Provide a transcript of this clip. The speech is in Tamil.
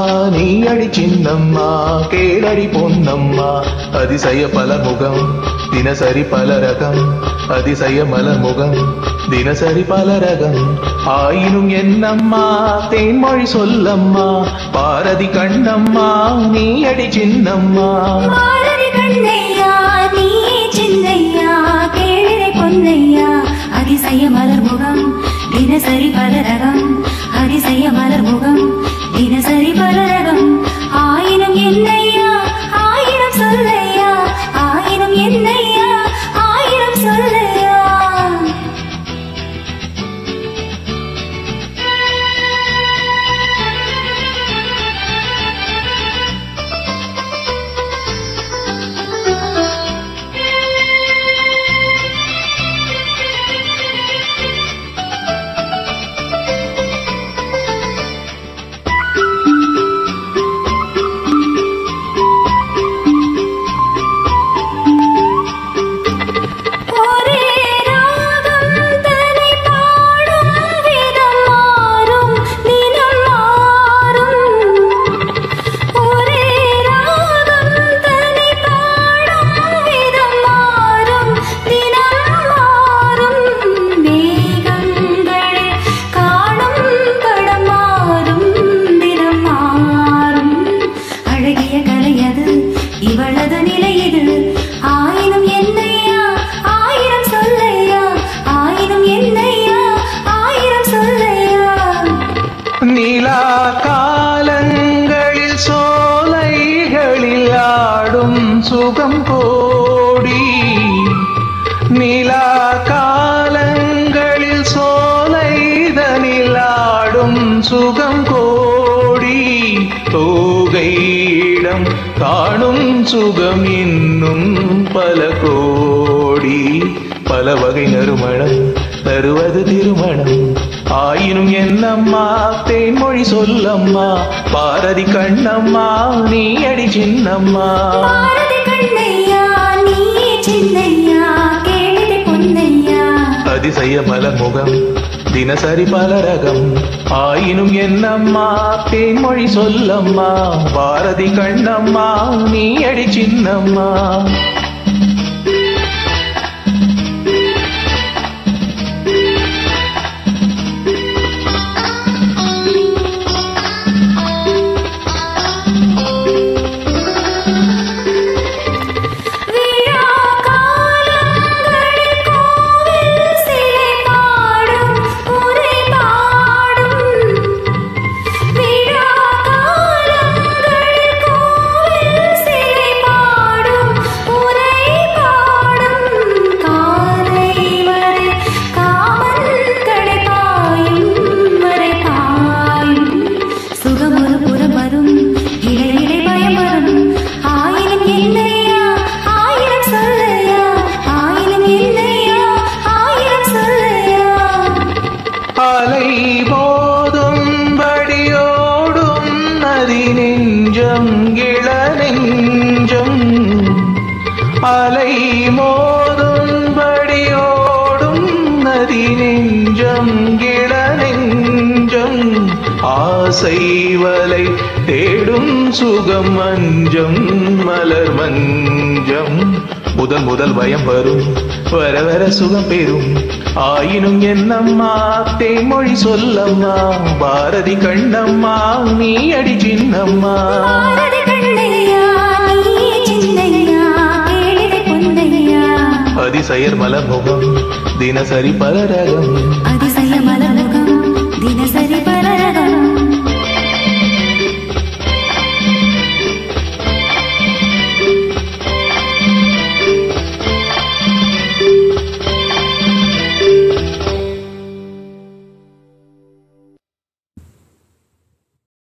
நீ அடி சின்னம்மா கேளடி பொன்னம்மா அதிசய பல முகம் தினசரி பல ரகம் அதிசய மலர் முகம் தினசரி பல ரகம் ஆயினும் என்னம்மா தேன்மொழி சொல்லம்மா பாரதி கண்ணம்மா நீ அடி சின்னம்மா பாரதி கண்ணையா நீயே சின்னையா கேளிரை பொன்னையா அதிசய மலர் முகம் தினசரி பல ரகம் அதிசய மலர் முகம் தினசரி பல ரகம் ஆயிரம் என்னையா ஆயிரம் சொல்லையா ஆயிரம் என்னையா ஆயிரம் சொல்லையா ஒரே ராகம் தனை பாடும் விதம் மாறும் தினம் மாறும் ஒரே ராகம் தனை பாடும் விதம் மாறும் தினம் மாறும் மேகங்களே காணும் படம் மாறும் தினம் மாறும் அழகிய கலையது இவளது நிலையது ஆயிரம் என்னையா ஆயிரம் சொல்லையா ஆயிரம் என்னையா ஆயிரம் சொல்லையா நிலா காலங்களில் சோலைகளில் ஆடும் சுகம் கோடி நிலா காலங்களில் சோலைதனில் ஆடும் சுகம் கோடி தோகையிடம் காணும் சுகம் இன்னும் பல கோடி பல வகை நறுமணம் தருவது திருமணம் ஆயினும் என்னம்மா தேன்மொழி சொல்லம்மா பாரதி கண்ணம்மா நீ அடி சின்னம்மா பாரதி கண்ணையா நீயே சின்னையா கேளிரை பொன்னையா அதிசய மலமுகம் தினசரி பல ரகம் ஆயினும் என்னம்மா தேன்மொழி சொல்லம்மா பாரதி கண்ணம்மா நீ அடி சின்னம்மா விழா காலங்களில் கோவில் சிலை பாடும் உரை பாடும் விழா காலங்களில் கோவில் சிலை பாடும் உரை பாடும் காலை வரை காமன் கடை பாயும் வரை பாயும் சுகமொரு புறம் வரும் இலை இலை பயம் வரும் ஆயிரம் என்னையா ஆயிரம் சொல்லையா ஆயிரம் என்னையா ஆயிரம் சொல்லையா அலை போதும் படியோடும் நதி நெஞ்சம் இள நெஞ்சம் அலை மோதும் படியோடும் நதி நெஞ்சம் இள நெஞ்சம் ஆசை வலை தேடும் சுகம் மஞ்சம் மலர் மஞ்சம் முதல் முதல் பயம் வரும் வர வர சுகம் பெறும் ஆயினும் என்னம்மா தேமொழி சொல்லம்மா பாரதி கண்ணம்மா நீ அடி சின்னம்மா பாரதி கண்ணையா நீயே சின்னையா கேளிரை பொன்னையா அதிசயர் மலர் முகம் தினசரி பலரகம் அதிசய மலர்